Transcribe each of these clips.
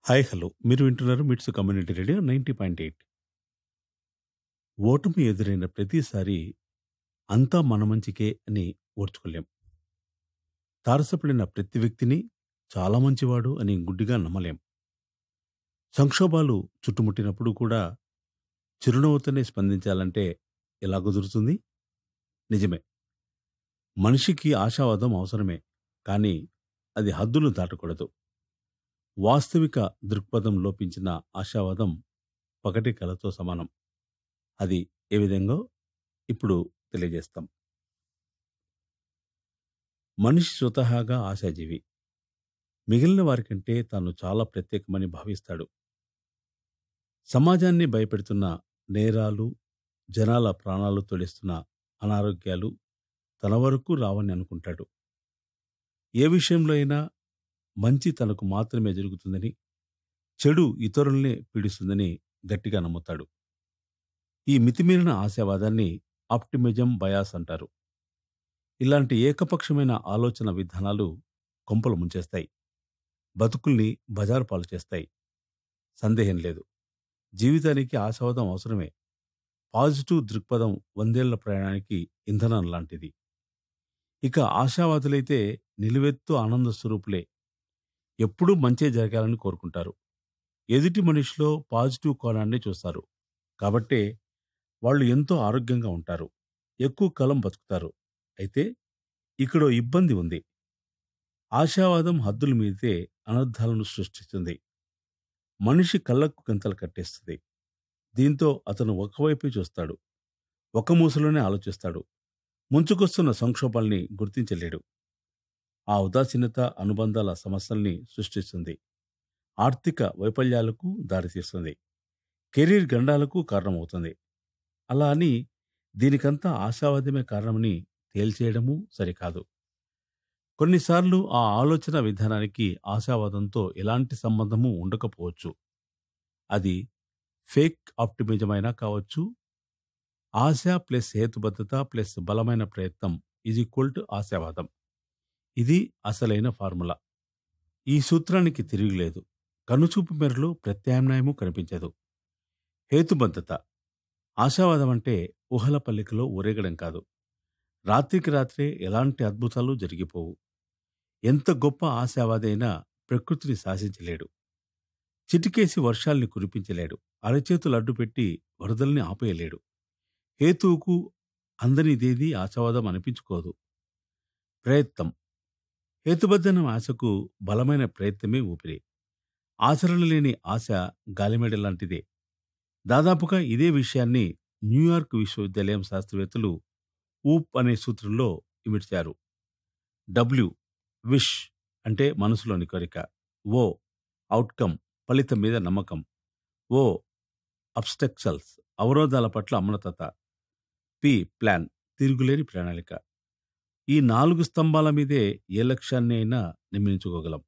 hi hello మీరు వింటున్నారు MITS community radio ninety point eight ఓటమి ఎదురైన ప్రతిసారి అంతా మన మంచికే అని ఓర్చుకోలేం తారసపడిన ప్రతి వ్యక్తిని చాలా మంచివాడు అని గుడ్డిగా నమ్మలేం సంక్షోభాలు చుట్టుముట్టినప్పుడు కూడా చిరునవ్వుతోనే స్పందించాలంటే ఎలా కుదురుతుంది నిజమే మనిషికి ఆశావాదం అవసరమే కానీ అది హద్దులు దాటకూడదు వాస్తవిక దృక్పథం లోపించిన ఆశావాదం పగటి కలతో సమానం అది ఏ విధంగా ఇప్పుడు తెలియజేస్తాం మనిషి స్వతహాగా ఆశాజీవి మిగిలిన వారికంటే తాను చాలా ప్రత్యేకమని భావిస్తాడు సమాజాన్ని భయపెడుతున్న నేరాలు జనాల ప్రాణాలు తొలిస్తున్న అనారోగ్యాలు తన వరకు రావని అనుకుంటాడు ఏ విషయంలో అయినా మంచి తనకు మాత్రమే జరుగుతుందని చెడు ఇతరుల్నే పీడిస్తుందని గట్టిగా నమ్ముతాడు ఈ మితిమీరిన ఆశావాదాన్ని ఆప్టిమిజం బయాస్ అంటారు ఇలాంటి ఏకపక్షమైన ఆలోచన విధానాలు కొంపలు ముంచేస్తాయి బతుకుల్ని బజారు పాలు చేస్తాయి సందేహం లేదు జీవితానికి ఆశావాదం అవసరమే పాజిటివ్ దృక్పథం వందేళ్ల ప్రయాణానికి ఇంధనం లాంటిది ఇక ఆశావాదులైతే నిలువెత్తు ఆనంద స్వరూపులే ఎప్పుడూ మంచే జరగాలని కోరుకుంటారు ఎదుటి మనిషిలో పాజిటివ్ కోణాన్ని చూస్తారు కాబట్టే వాళ్ళు ఎంతో ఆరోగ్యంగా ఉంటారు ఎక్కువ కాలం బతుకుతారు అయితే ఇక్కడ ఇబ్బంది ఉంది ఆశావాదం హద్దులు మీదితే అనర్థాలను సృష్టిస్తుంది మనిషి కళ్ళకు గంతలు కట్టేస్తుంది దీంతో అతను ఒకవైపే చూస్తాడు ఒక మూసలోనే ఆలోచిస్తాడు ముంచుకొస్తున్న సంక్షోభాల్ని గుర్తించలేడు ఆ ఉదాసీనత అనుబంధాల సమస్యల్ని సృష్టిస్తుంది ఆర్థిక వైఫల్యాలకు దారితీస్తుంది కెరీర్ గండాలకు కారణమవుతుంది అలా అని దీనికంతా ఆశావాదమే కారణమని తేల్చేయడము సరికాదు కొన్నిసార్లు ఆ ఆలోచన విధానానికి ఆశావాదంతో ఎలాంటి సంబంధము ఉండకపోవచ్చు అది ఫేక్ ఆప్టిమిజం అయినా కావచ్చు ఆశ ప్లస్ హేతుబద్ధత ప్లస్ బలమైన ప్రయత్నం ఈజ్ ఈక్వల్ టు ఆశావాదం ఇది అసలైన ఫార్ములా ఈ సూత్రానికి తిరుగులేదు కనుచూపు మేరలో ప్రత్యామ్నాయము కనిపించదు హేతుబద్ధత ఆశావాదం అంటే ఊహల పల్లికలో ఊరేగడం కాదు రాత్రికి రాత్రే ఎలాంటి అద్భుతాలు జరిగిపోవు ఎంత గొప్ప ఆశావాది అయినా ప్రకృతిని శాసించలేడు చిటికేసి వర్షాల్ని కురిపించలేడు అరచేతులు అడ్డుపెట్టి వరదల్ని ఆపేయలేడు హేతువుకు అందనిదేది ఆశావాదం అనిపించుకోదు ప్రయత్నం హేతుబద్ధన ఆశకు బలమైన ప్రయత్నమే ఊపిరి ఆచరణ లేని ఆశ గాలిమేడ లాంటిదే దాదాపుగా ఇదే విషయాన్ని న్యూయార్క్ విశ్వవిద్యాలయం శాస్త్రవేత్తలు ఊప్ అనే సూత్రంలో ఇమిడ్చారు డబ్ల్యూ విష్ అంటే మనసులోని కోరిక ఓ అవుట్కమ్ ఫలితం మీద నమ్మకం ఓ అబ్స్టెక్సల్స్ అవరోధాల పట్ల అమనతత పి ప్లాన్ తిరుగులేని ప్రణాళిక ఈ నాలుగు స్తంభాల మీదే ఏ లక్ష్యాన్ని అయినా నిర్మించుకోగలం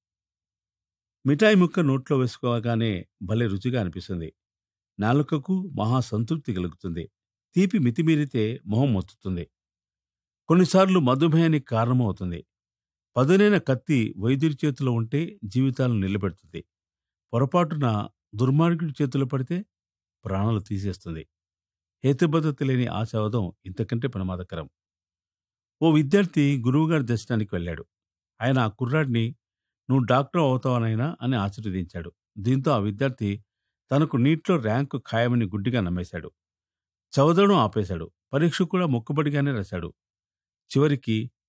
మిఠాయి ముక్క నోట్లో వేసుకోగానే భలే రుచిగా అనిపిస్తుంది నాలుకకు మహా సంతృప్తి కలుగుతుంది తీపి మితిమీరితే మొహం మొత్తుతుంది కొన్నిసార్లు మధుమేహానికి కారణమవుతుంది పదునైన కత్తి వైద్యుడి చేతిలో ఉంటే జీవితాలను నిలబెడుతుంది పొరపాటున దుర్మార్గుడి చేతిలో పడితే ప్రాణాలు తీసేస్తుంది హేతుబద్ధత లేని ఆశావాదం ఇంతకంటే ప్రమాదకరం ఓ విద్యార్థి గురువుగారి దర్శనానికి వెళ్ళాడు ఆయన ఆ కుర్రాడిని నువ్వు డాక్టర్ అవుతావనైనా అని ఆశీర్వదించాడు దీంతో ఆ విద్యార్థి తనకు నీట్లో ర్యాంకు ఖాయమని గుడ్డిగా నమ్మేశాడు చదవడం ఆపేశాడు పరీక్ష కూడా మొక్కుబడిగానే రాశాడు చివరికి